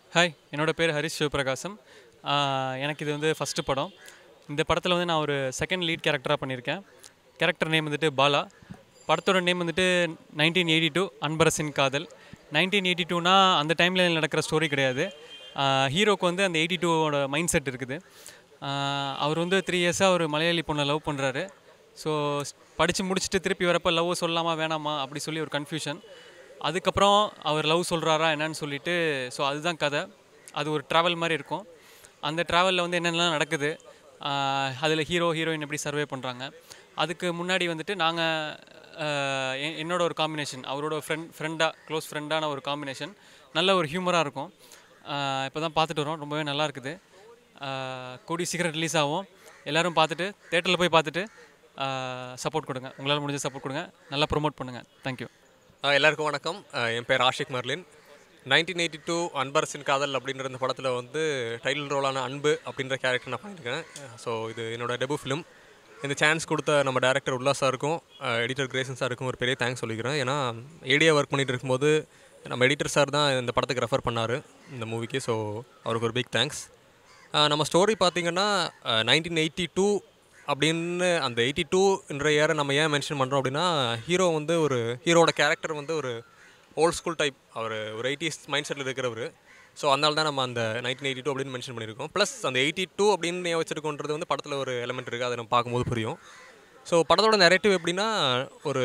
Hi என்னோட பேர் ஹரிஷ் சிவபிரகாசம் ஆஹ் எனக்கு இது வந்து ஃபஸ்ட்டு படம் இந்த படத்தில் வந்து நான் ஒரு செகண்ட் லீட் கேரக்டராக பண்ணியிருக்கேன் கேரக்டர் நேம் வந்துட்டு பாலா படத்தோட நேம் வந்துட்டு நைன்டீன் எயிட்டி டூ அன்பரசின் காதல் நைன்டீன் எயிட்டி டூனா அந்த டைமில் நடக்கிற ஸ்டோரி கிடையாது ஹீரோக்கு வந்து அந்த எயிட்டி டூவோட மைண்ட் செட் இருக்குது ஆஹ் அவர் வந்து த்ரீ இயர்ஸாக ஒரு மலையாளி பொண்ணை லவ் பண்ணுறாரு ஸோ படித்து முடிச்சுட்டு திருப்பி வரப்போ லவ் சொல்லலாமா வேணாமா அப்படி சொல்லி ஒரு கன்ஃபியூஷன் அதுக்கப்புறம் அவர் லவ் சொல்கிறாரா என்னன்னு சொல்லிட்டு ஸோ அதுதான் கதை அது ஒரு ட்ராவல் மாதிரி இருக்கும் அந்த ட்ராவலில் வந்து என்னென்னலாம் நடக்குது அதில் ஹீரோ ஹீரோயின் எப்படி சர்வே பண்ணுறாங்க அதுக்கு முன்னாடி வந்துட்டு நாங்கள் என்னோட ஒரு காம்பினேஷன் அவரோட ஃப்ரெண்ட் ஃப்ரெண்டாக க்ளோஸ் ஃப்ரெண்டான ஒரு காம்பினேஷன் நல்ல ஒரு ஹியூமராக இருக்கும் இப்போ தான் பார்த்துட்டு வரோம் ரொம்பவே நல்லா இருக்குது ஆஹ் கூடிய சீக்கிரம் ரிலீஸ் ஆகும் எல்லோரும் பார்த்துட்டு தேட்டரில் போய் பார்த்துட்டு சப்போர்ட் கொடுங்க உங்களால் முடிஞ்ச சப்போர்ட் கொடுங்க நல்லா ப்ரொமோட் பண்ணுங்கள் தேங்க்யூ ஆ, எல்லாருக்கும் வணக்கம் ஆ, என் பேர் Ashik Marlin nineteen eighty two Anbarasin Kadhal அப்படின்ற இந்த படத்தில் வந்து டைட்டில் ரோலான அன்பு அப்படின்ற கேரக்டர் நான் பண்ணியிருக்கேன் ஸோ இது என்னோட டெபு ஃபிலிம் இந்த சான்ஸ் கொடுத்த நம்ம டேரக்டர் உல்லாஸ் சாருக்கும் எடிட்டர் கிரேசன் சாருக்கும் ஒரு பெரிய தேங்க்ஸ் சொல்லிக்கிறேன் ஏன்னா ஏடியா ஒர்க் பண்ணிட்டு இருக்கும்போது நம்ம எடிட்டர் சார் தான் இந்த படத்துக்கு ரெஃபர் பண்ணார் இந்த மூவிக்கு ஸோ அவருக்கு ஒரு பிக் தேங்க்ஸ் நம்ம ஸ்டோரி பார்த்தீங்கன்னா நைன்டீன் எயிட்டி டூ அப்படின்னு அந்த எயிட்டி டூன்ற இயரை நம்ம ஏன் மென்ஷன் பண்ணுறோம் அப்படின்னா ஹீரோ வந்து ஒரு ஹீரோட கேரக்டர் வந்து ஒரு ஓல்ட் ஸ்கூல் டைப் அவர் ஒரு எயிட்டிஸ் மைண்ட் செட்டில் இருக்கிறவர் ஸோ அதனால தான் நம்ம அந்த நைன்டீன் எயிட்டி டூ அப்படின்னு மென்ஷன் பண்ணியிருக்கோம் ப்ளஸ் அந்த எயிட்டி டூ அப்படின்னு ஏன் வச்சிருக்கோன்றது வந்து படத்தில் ஒரு எலமெண்ட் இருக்குது அதை நம்ம பார்க்கும்போது புரியும் ஸோ படத்தோட நெரேட்டிவ் எப்படின்னா ஒரு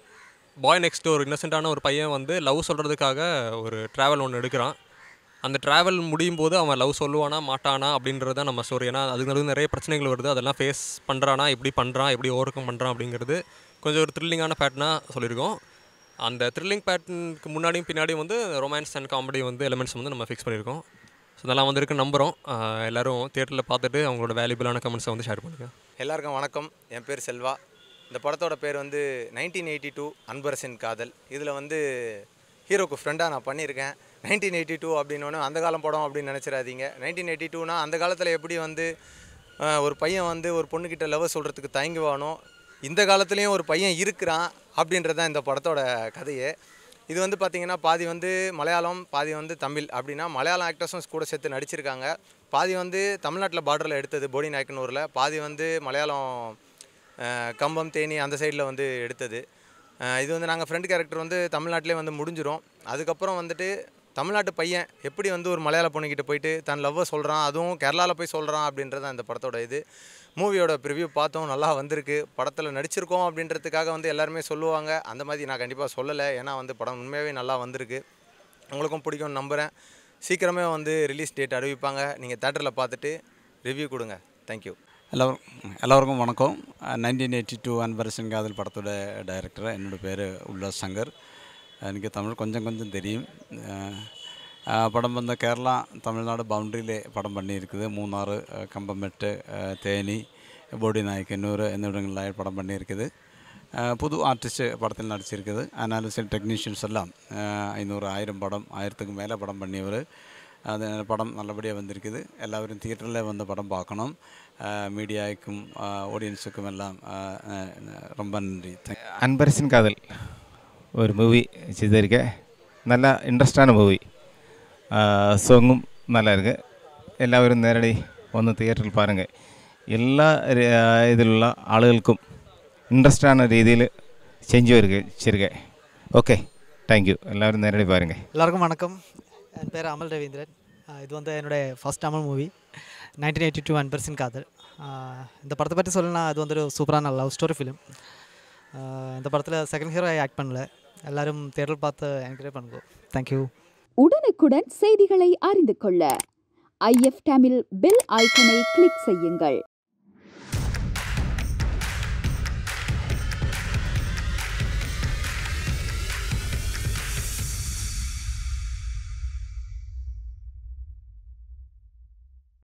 பாய் நெக்ஸ்ட் ஒரு இன்னசென்ட்டான ஒரு பையன் வந்து லவ் சொல்கிறதுக்காக ஒரு ட்ராவல் ஒன்று எடுக்கிறான் அந்த ட்ராவல் முடியும் போது அவன் லவ் சொல்லுவானா மாட்டானா அப்படின்றது தான் நம்ம ஸ்டோரி ஏன்னா அதுக்கு நடுவுல நிறைய பிரச்சனைகள் வருது அதெல்லாம் ஃபேஸ் பண்ணுறானா எப்படி பண்ணுறான் எப்படி ஓவர் கம் பண்ணுறான் அப்படிங்கிறது கொஞ்சம் ஒரு த்ரில்லிங்கான பேட்டர்னாக சொல்லியிருக்கோம் அந்த த்ரில்லிங் பேட்டர்னுக்கு முன்னாடியும் பின்னாடியும் வந்து ரொமான்ஸ் அண்ட் காமெடி வந்து எலிமெண்ட்ஸ் வந்து நம்ம ஃபிக்ஸ் பண்ணியிருக்கோம் ஸோ இதெல்லாம் வந்திருக்கு நம்புகிறோம் ஆஹ் எல்லாரும் தியேட்டரில் பார்த்துட்டு அவங்களோட வேல்யூபிளான கமெண்ட்ஸை வந்து ஷேர் பண்ணுங்கள் எல்லாருக்கும் வணக்கம் என் பேர் செல்வா இந்த படத்தோட பேர் வந்து நைன்டீன் எயிட்டி டூ அன்பரசின் காதல் இதில் வந்து ஹீரோக்கு ஃப்ரெண்டாக நான் பண்ணியிருக்கேன் நைன்டீன் எயிட்டி டூ அப்படின்னு அந்த காலம் படம் அப்படின்னு நினச்சிடாதீங்க நைன்டீன் எயிட்டி டூனா அந்த காலத்தில் எப்படி வந்து அஹ், ஒரு பையன் வந்து ஒரு பொண்ணுக்கிட்ட லவ் சொல்கிறதுக்கு தயங்குவானோ இந்த காலத்துலேயும் ஒரு பையன் இருக்கிறான் அப்படின்றது தான் இந்த படத்தோட கதையே இது வந்து பார்த்திங்கன்னா பாதி வந்து மலையாளம் பாதி வந்து தமிழ் அப்படின்னா மலையாளம் ஆக்டர்ஸும் கூட சேர்த்து நடிச்சிருக்காங்க பாதி வந்து தமிழ்நாட்டில் பார்டரில் எடுத்தது போடி நாயக்கனூரில் பாதி வந்து மலையாளம் அஹ், கம்பம் தேனி அந்த சைடில் வந்து எடுத்தது அஹ், இது வந்து நாங்கள் ஃப்ரெண்ட் கேரக்டர் வந்து தமிழ்நாட்டிலே வந்து முடிஞ்சிரும் அதுக்கப்புறம் வந்துட்டு தமிழ்நாட்டு பையன் எப்படி வந்து ஒரு மலையாள பொண்ணுக்கிட்ட போயிட்டு தன் லவ்வை சொல்கிறான் அதுவும் கேரளாவில் போய் சொல்கிறான் அப்படின்றது தான் இந்த படத்தோட இது மூவியோட ப்ரிவ்யூ பார்த்தோம் நல்லா வந்திருக்கு படத்தில் நடிச்சிருக்கோம் அப்படின்றதுக்காக வந்து எல்லாருமே சொல்லுவாங்க அந்த மாதிரி நான் கண்டிப்பாக சொல்லலை ஏன்னா வந்து படம் உண்மையாகவே நல்லா வந்திருக்கு உங்களுக்கும் பிடிக்கும்னு நம்புகிறேன் சீக்கிரமே வந்து ரிலீஸ் டேட் அறிவிப்பாங்க நீங்கள் தேட்டரில் பார்த்துட்டு ரிவ்யூ கொடுங்க தேங்க்யூ எல்லோரும் எல்லோருக்கும் வணக்கம் நைன்டீன் எயிட்டி டூ அன்பரசன் காதல் படத்தோட டைரக்டர் என்னோடய பேர் உல்லாஸ் சங்கர் எனக்கு தமிழ் கொஞ்சம் கொஞ்சம் தெரியும் அஹ், அஹ், படம் வந்து கேரளா தமிழ்நாடு பவுண்டറിയിൽ പടം പണിയിരിക്കുന്നത് മൂന്നാർ കമ്പമെട്ട് തേനി ബോഡി നായ്ക്കന്നൂർ എന്നിവിടങ്ങളിലായി പടം പണിയിരിക്കുന്നത് புது ஆர்டிஸ்ட் படத்தில் நடிச்சிருக்குது அனாலிசிஸ் டெக்னீஷியன்ஸ் எல்லாம் ஐநூறு ஆயிரம் படம் ஆயிரத்துக்கு மேலே படம் பண்ணியவர் அது படம் நல்லபடியாக வந்திருக்குது எல்லாரும் தியேட்டரில் வந்து படம் பார்க்கணும் மீடியாவுக்கும் ஆடியன்ஸுக்கும் எல்லாம் அஹ், ரொம்ப நன்றி Thank you. அன்பரசின் காதல் ஒரு மூவி செய்திருக்கேன் நல்ல இன்ட்ரெஸ்டான மூவி സോങ്ങും நல்லா இருக்கு എല്ലാവരും നേരടി ഒന്ന് തിയേറ്ററിൽ പാരുങ്ക എല്ലാ ര- ഇതിലുള്ള ആളുകൾക്കും ഇൻട്രസ്റ്റാன രീതിയിൽ செஞ்சு வச்சிருக்கேன் ஓகே தேங்க்யூ எல்லாரும் நேரடி பாருங்க எல்லாருக்கும் வணக்கம் என் பேர் அமல் ரவீந்திரன் ஆஹ் இது வந்து என்னுடைய first Tamil movie nineteen eighty two and person காதல் ஆஹ் இந்த படத்தை பற்றி சொல்லணும்னா அது வந்து ஒரு சூப்பரான லவ் ஸ்டோரி ஃபிலிம் இந்த படத்தில் செகண்ட் ஹீரோ ஆக்ட் பண்ணல எல்லாரும் தேட்டர் பார்த்து என்கரேஜ் பண்ணுவோம் தேங்க்யூ உடனுக்குடன் செய்திகளை அறிந்து கொள்ள ஐஎஃப் தமிழ் பெல் ஐக்கனை கிளிக் செய்யுங்கள்